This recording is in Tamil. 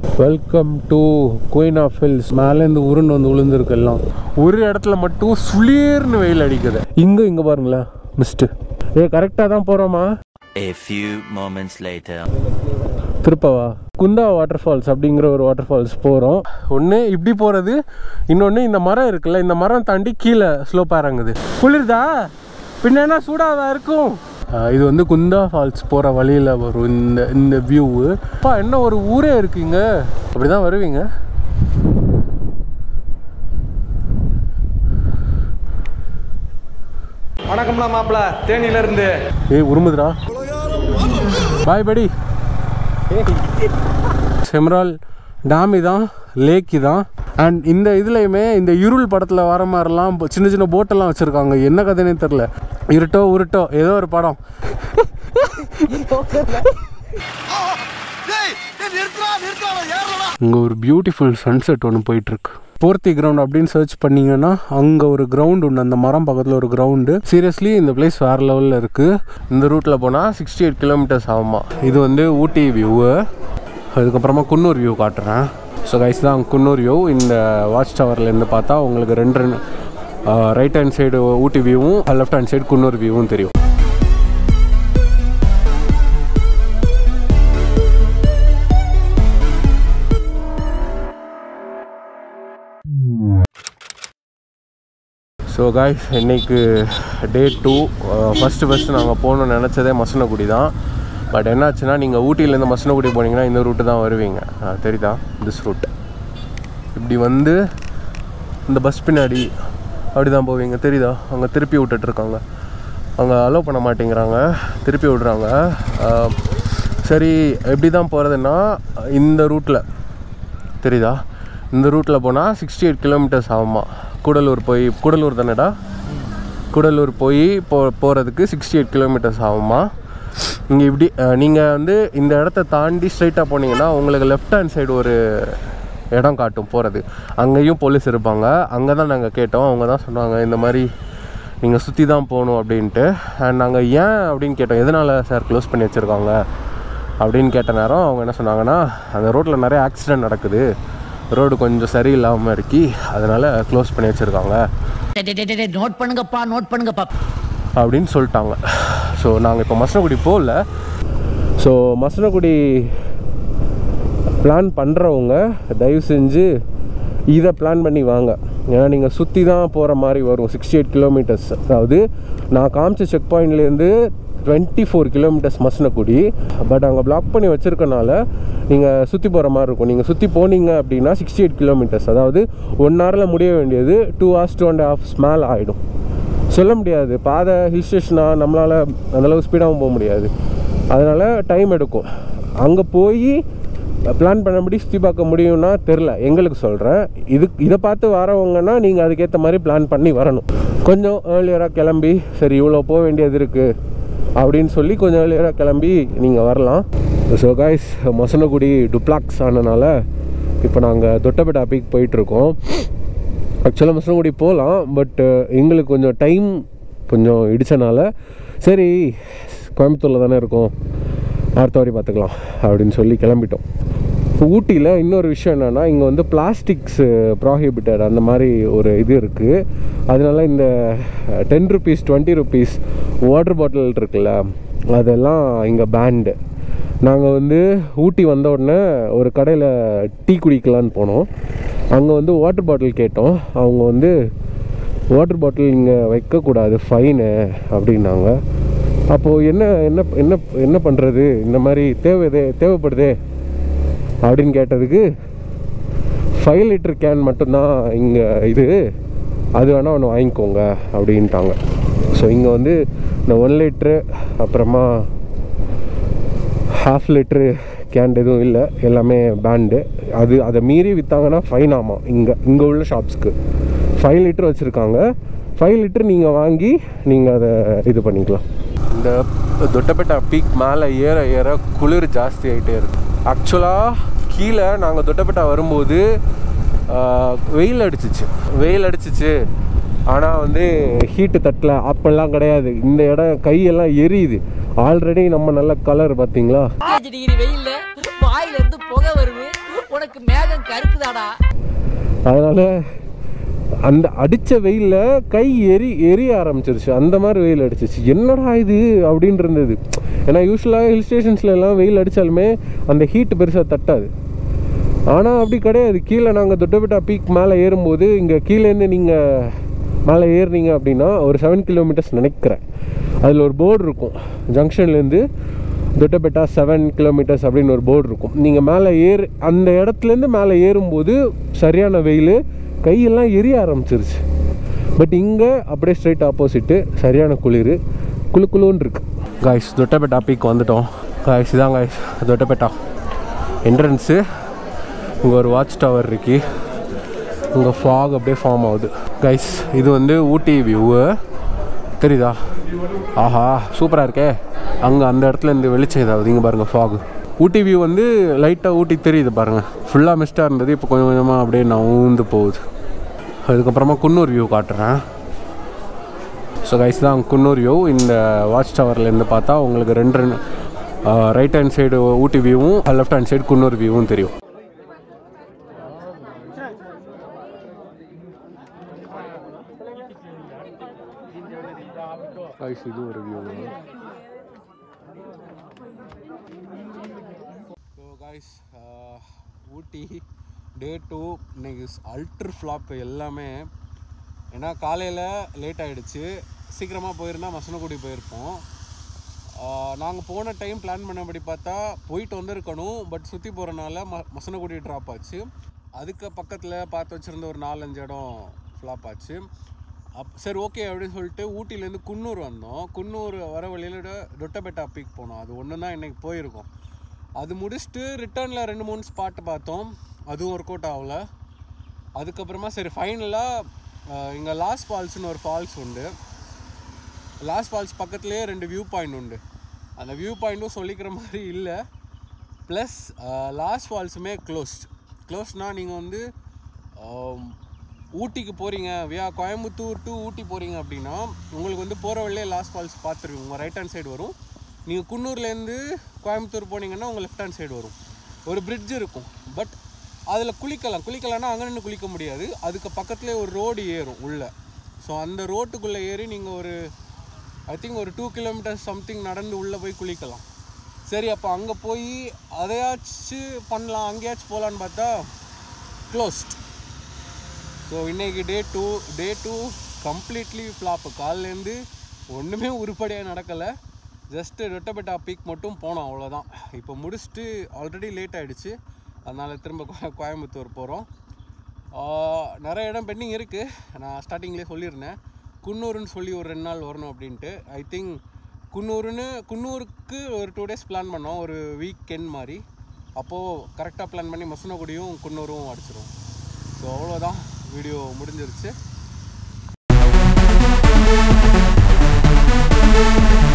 Welcome to queen of hills மேலேருந்து உருண்டு வந்து விழுந்திருக்கு எல்லாம் ஒரு இடத்துல மட்டும் சுளீர்னு வெயில் அடிக்குது இங்கே இங்கே பாருங்களேன் மிஸ்ட்டு ஏ கரெக்டாக தான் போகிறோமா A few moments later. திருப்பவா குந்தா வாட்டர் ஃபால்ஸ் அப்படிங்கிற ஒரு வாட்டர் ஃபால்ஸ் போகிறோம் ஒன்று இப்படி போகிறது இன்னொன்று இந்த மரம் இருக்குல்ல இந்த மரம் தாண்டி கீழே ஸ்லோப்பாக இறங்குது குளிர்தா பின்ன என்ன சூடாக இருக்கும் ஆஹ் இது வந்து குந்தா ஃபால்ஸ் போகிற வழியில் வரும் இந்த இந்த வியூவு அப்பா என்ன ஒரு ஊரே இருக்குங்க அப்படி தான் வருவீங்க வணக்கம்டா மாப்பிள தேனியில இருந்து ஏய் உருமுதுடா பாய் படி செம்ரால் டேம் இதான் லேக் இதான் அண்ட் இந்த இதுலையுமே இந்த இருள் படத்தில் வர மாதிரிலாம் ப- சின்ன சின்ன போட்டெல்லாம் வச்சுருக்காங்க என்ன கதைனே தெரில இருட்டோ உருட்டோ ஏதோ ஒரு படம் இங்கே ஒரு பியூட்டிஃபுல் சன்செட் ஒன்று போயிட்டுருக்கு போர்த்தி கிரவுண்ட் அப்படின்னு சர்ச் பண்ணீங்கன்னா அங்கே ஒரு கிரவுண்ட் உண்டு அந்த மரம் பக்கத்தில் ஒரு கிரவுண்டு சீரியஸ்லி இந்த பிளேஸ் வேறு லெவலில் இருக்குது இந்த ரூட்டில் போனால் சிக்ஸ்டி எயிட் கிலோமீட்டர்ஸ் ஆகுமா இது வந்து ஊட்டி வியூவு அதுக்கப்புறமா குன்னூர் வியூ காட்டுறேன் ஸோ கைஸ் தான் குன்னூர் வியூ இந்த வாட்ச் டவர்லேருந்து பார்த்தா உங்களுக்கு ரெண்டு ரெண்டு ரைட் ஹேண்ட் சைடு ஊட்டி வியூவும் லெஃப்ட் ஹேண்ட் சைடு குன்னூர் வியூவும் தெரியும் ஸோ காய்ஸ் இன்னைக்கு டே டூ ஃபஸ்ட்டு ஃபஸ்ட்டு நாங்கள் போகணும்னு நினச்சதே மசனகுடி தான் பட் என்னாச்சுன்னா நீங்கள் ஊட்டியிலேருந்து மசனகுடி போனீங்கன்னா இந்த ரூட்டு தான் வருவீங்க அஹ் தெரியுதா திஸ் ரூட் இப்படி வந்து இந்த பஸ் பின்னாடி அப்படி தான் போவீங்க தெரியுதா அங்கே திருப்பி விட்டுட்ருக்காங்க அங்கே அலோவ் பண்ண மாட்டேங்கிறாங்க திருப்பி விடுறாங்க அஹ் சரி எப்படி தான் போகிறதுன்னா இந்த ரூட்டில் தெரியுதா இந்த ரூட்டில் போனால் சிக்ஸ்டி எயிட் கிலோமீட்டர்ஸ் ஆகுமா கூடலூர் போய் கூடலூர் தானேடா கூடலூர் போய் போ போகிறதுக்கு சிக்ஸ்டி எயிட் கிலோமீட்டர்ஸ் ஆகுமா இங்கே இப்படி நீங்கள் வந்து இந்த இடத்த தாண்டி ஸ்ட்ரைட்டாக போனீங்கன்னா உங்களுக்கு லெஃப்ட் ஹேண்ட் சைடு ஒரு இடம் காட்டும் போகிறது அங்கேயும் போலீஸ் இருப்பாங்க அங்கே தான் நாங்கள் கேட்டோம் அவங்க தான் சொன்னாங்க இந்த மாதிரி நீங்கள் சுற்றி தான் போகணும் அப்படின்ட்டு அண்ட் நாங்கள் ஏன் அப்படின்னு கேட்டோம் எதனால் சார் க்ளோஸ் பண்ணி வச்சுருக்காங்க அப்படின்னு கேட்ட நேரம் அவங்க என்ன சொன்னாங்கன்னா அந்த ரோட்டில் நிறைய ஆக்சிடென்ட் நடக்குது ரோடு கொஞ்சம் சரியில்லாமல் இருக்கி அதனால் க்ளோஸ் பண்ணி வச்சுருக்காங்க நோட் பண்ணுங்கப்பா நோட் பண்ணுங்கப்பா அப்படின்னு சொல்லிட்டாங்க ஸோ நாங்கள் இப்போ மசனகுடி போகல ஸோ மசனகுடி பிளான் பண்ணுறவங்க தயவு செஞ்சு இதை பிளான் பண்ணி வாங்க ஏன்னா நீங்கள் சுற்றி தான் போகிற மாதிரி வரும் சிக்ஸ்டி எயிட் கிலோமீட்டர்ஸ் அதாவது நான் காமிச்ச செக் பாயிண்ட்லேருந்து twenty four kilometres Masinagudi but அங்கே பிளாக் பண்ணி வச்சுருக்கனால நீங்கள் சுற்றி போகிற மாதிரி இருக்கும் நீங்கள் சுற்றி போனீங்க அப்படின்னா சிக்ஸ்டி எயிட் கிலோமீட்டர்ஸ் அதாவது ஒன் ஹவரில் முடிய வேண்டியது two hours two and half மேலே ஆகிடும் சொல்ல முடியாது பாதை ஹில் ஸ்டேஷனாக நம்மளால் அந்தளவு ஸ்பீடாகவும் போக முடியாது அதனால் டைம் எடுக்கும் அங்கே போய் பிளான் பண்ணபடி சுற்றி பார்க்க முடியும்னா தெரில எங்களுக்கு சொல்கிறேன் இது இதை பார்த்து வரவங்கன்னா நீங்கள் அதுக்கேற்ற மாதிரி பிளான் பண்ணி வரணும் கொஞ்சம் ஏர்லியராக கிளம்பி சரி இவ்வளோ போக வேண்டியது இருக்குது அப்படின்னு சொல்லி கொஞ்சம் ஏர்லியராக கிளம்பி நீங்கள் வரலாம் ஸோ காய்ஸ் மசனகுடி டுப்ளாக்ஸ் ஆனனால இப்போ நாங்கள் தொட்டபெட்டா பீக் போயிட்டுருக்கோம் ஆக்சுவலாக மசனகுடி போகலாம் பட் எங்களுக்கு கொஞ்சம் டைம் கொஞ்சம் இடிச்சனால சரி கோயம்புத்தூரில் தானே இருக்கோம் அடுத்த வாரி பார்த்துக்கலாம் அப்படின்னு சொல்லி கிளம்பிட்டோம் இப்போ ஊட்டியில் இன்னொரு விஷயம் என்னென்னா இங்கே வந்து பிளாஸ்டிக்ஸு ப்ராஹிபிட்டட் அந்த மாதிரி ஒரு இது இருக்குது அதனால இந்த ten rupees twenty rupees water bottle இருக்குல்ல அதெல்லாம் இங்கே பேண்டு நாங்கள் வந்து ஊட்டி வந்த உடனே ஒரு கடையில் டீ குடிக்கலான்னு போனோம் அங்கே வந்து வாட்டர் பாட்டில் கேட்டோம் அவங்க வந்து வாட்டர் பாட்டில் இங்கே வைக்கக்கூடாது ஃபைனு அப்படின்னாங்க அப்போது என்ன என்ன என்ன என்ன பண்ணுறது இந்த மாதிரி தேவைதே தேவைப்படுதே அப்படின்னு கேட்டதுக்கு ஃபைவ் லிட்டர் கேன் மட்டும்தான் இங்கே இது அது வேணால் ஒன்று வாங்கிக்கோங்க அப்படின்ட்டாங்க ஸோ இங்கே வந்து இந்த ஒன் லிட்ரு அப்புறமா ஹாஃப் லிட்ரு கேன் எதுவும் இல்லை எல்லாமே பேண்டு அது அதை மீறி விற்றாங்கன்னா ஃபைன் ஆமாம் இங்கே இங்கே உள்ள ஷாப்ஸ்க்கு ஃபைவ் லிட்டர் வச்சுருக்காங்க ஃபைவ் லிட்டர் நீங்கள் வாங்கி நீங்கள் அதை இது பண்ணிக்கலாம் இந்த தொட்டபெட்டா பீக் மேலே ஏற ஏற குளிர் ஜாஸ்தி ஆகிட்டே இருக்கு ஆக்சுவலாக கீழே நாங்கள் தொட்டபெட்டா வரும்போது ஆஹ், வெயில் அடிச்சிச்சு வெயில் அடிச்சிச்சு ஆனால் வந்து ஹீட்டு தட்டல அப்பெல்லாம் கிடையாது இந்த இடம் கையெல்லாம் எரியுது ஆல்ரெடி நம்ம நல்ல கலர் பார்த்தீங்களா டிகிரி வெயில்ல வாயில இருந்து புகை வருது உனக்கு உனக்கு மேகம் கருக்குதாடா அதனால் அந்த அடித்த வெயிலில் கை எரி எரிய ஆரம்பிச்சிருச்சு அந்த மாதிரி வெயில் அடிச்சிச்சு என்னடா இது அப்படின்னு இருந்தது ஏன்னா யூஸ்வலாக ஹில் ஸ்டேஷன்ஸ்ல எல்லாம் வெயில் அடித்தாலுமே அந்த ஹீட் பெருசாக தட்டாது ஆனால் அப்படி கிடையாது கீழே நாங்கள் தொட்டபெட்டா பீக் மேலே ஏறும்போது இங்கே கீழேருந்து நீங்கள் மேலே ஏறுனீங்க அப்படின்னா ஒரு செவன் கிலோமீட்டர்ஸ் நினைக்கிறேன் அதில் ஒரு போர்டு இருக்கும் ஜங்ஷன்லேருந்து தொட்டபெட்டா செவன் கிலோமீட்டர்ஸ் அப்படின்னு ஒரு போர்டு இருக்கும் நீங்கள் மேலே ஏறு அந்த இடத்துலேருந்து மேலே ஏறும்போது சரியான வெயில் கையெல்லாம் எரிய ஆரம்பிச்சிருச்சு பட் இங்கே அப்படியே ஸ்ட்ரைட் ஆப்போசிட்டு சரியான குளிர் குளு குளுன்னு இருக்கு காய்ஸ் தொட்டபெட்டா பீக் வந்துட்டோம் காய்ஸ் இதான் காய்ஸ் தொட்டபெட்டா என்ட்ரன்ஸு இங்கே ஒரு வாட்ச் டவர் இருக்கு இங்கே ஃபாக் அப்படியே ஃபார்ம் ஆகுது கைஸ் இது வந்து ஊட்டி வியூவு தெரியுதா ஆஹா சூப்பராக இருக்கே அங்கே அந்த இடத்துல இருந்து வெளிச்சம் இதாகுது இங்கே பாருங்கள் ஃபாகு ஊட்டி வியூ வந்து லைட்டாக ஊட்டி தெரியுது பாருங்கள் ஃபுல்லாக மிஸ்டாக இருந்தது இப்போ கொஞ்சம் கொஞ்சமாக அப்படியே நவுந்து போகுது அதுக்கப்புறமா குன்னூர் வியூ காட்டுறேன் ஸோ கைஸ் தான் குன்னூர் வியூ இந்த வாட்ச் டவர்லேருந்து பார்த்தா உங்களுக்கு ரெண்டு ரெண்டு ரைட் ஹேண்ட் சைடு ஊட்டி வியூவும் லெஃப்ட் ஹேண்ட் சைடு குன்னூர் வியூவும் தெரியும் கைஸ் இது ஒரு view so guys Ooty day two இன்னைக்கு அல்ட்ரு ஃப்ளாப் எல்லாமே ஏன்னா காலையில் லேட் ஆகிடுச்சு சீக்கிரமாக போயிருந்தா மசனக்குடி போயிருப்போம் நாங்கள் போன டைம் பிளான் பண்ணபடி பார்த்தா போயிட்டு வந்திருக்கணும் பட் சுற்றி போகிறனால ம மசனக்குடி ட்ராப் ஆச்சு அதுக்கு பக்கத்தில் பார்த்து வச்சுருந்த ஒரு நாலஞ்சு இடம் ஃப்ளாப் ஆச்சு அப் சரி ஓகே அப்படின்னு சொல்லிட்டு ஊட்டிலேருந்து குன்னூர் வந்தோம் குன்னூர் வர வழியில் டொட்டபெட்டா பீக் போனோம் அது ஒன்று தான் இன்றைக்கி போயிருக்கோம் அது முடிச்சுட்டு ரிட்டர்னில் ரெண்டு மூணு ஸ்பாட் பார்த்தோம் அதுவும் ஒர்க் அவுட் ஆகல அதுக்கப்புறமா சரி ஃபைனலாக இங்கே லாஸ் ஃபால்ஸ்னு ஒரு ஃபால்ஸ் உண்டு லாஸ் ஃபால்ஸ் பக்கத்துலேயே ரெண்டு வியூ பாயிண்ட் உண்டு அந்த வியூ பாயிண்ட்டும் சொல்லிக்கிற மாதிரி இல்லை ப்ளஸ் லாஸ் ஃபால்ஸுமே க்ளோஸ்ட் க்ளோஸ்னால் நீங்கள் வந்து ஆம், ஊட்டிக்கு போகிறீங்க வியா கோயம்புத்தூர் டு ஊட்டி போகிறீங்க அப்படின்னா உங்களுக்கு வந்து போகிற வழியே லாஸ் ஃபால்ஸ் பார்த்துருவீங்க உங்கள் ரைட் ஹேண்ட் சைடு வரும் நீங்கள் குன்னூர்லேருந்து கோயம்புத்தூர் போனீங்கன்னா உங்கள் லெஃப்ட் ஹேண்ட் சைடு வரும் ஒரு bridge இருக்கும் பட் அதில் குளிக்கலாம் குளிக்கலாம்னா அங்கே நின்று குளிக்க முடியாது அதுக்கு பக்கத்துலேயே ஒரு ரோடு ஏறும் உள்ளே ஸோ அந்த ரோட்டுக்குள்ளே ஏறி நீங்கள் ஒரு ஐ திங்க் ஒரு டூ கிலோமீட்டர்ஸ் சம்திங் நடந்து உள்ளே போய் குளிக்கலாம் சரி அப்போ அங்கே போய் அதையாச்சும் பண்ணலாம் அங்கேயாச்சும் போகலான்னு பார்த்தா க்ளோஸ்ட் ஸோ இன்னைக்கு day two day two completely flop காலிலேருந்து ஒன்றுமே உருப்படியாக நடக்கலை ஜஸ்ட்டு ரொட்டபெட்டா பீக் மட்டும் போனோம் அவ்வளோதான் இப்போ முடிச்சுட்டு ஆல்ரெடி லேட் ஆகிடுச்சு அதனால் திரும்ப கோ- கோயம்புத்தூர் போகிறோம் நிறைய இடம் பெண்டிங் இருக்குது நான் ஸ்டார்டிங்லேயே சொல்லியிருந்தேன் குன்னூருன்னு சொல்லி ஒரு ரெண்டு நாள் வரணும் அப்படின்ட்டு ஐ திங்க் குன்னூருன்னு குன்னூருக்கு ஒரு டூ டேஸ் பிளான் பண்ணோம் ஒரு வீக்கெண்ட் மாதிரி அப்போது கரெக்டாக பிளான் பண்ணி மசனகுடியும் குன்னூரும் அடிச்சிரும் ஸோ அவ்வளோதான் வீடியோ முடிஞ்சிருச்சு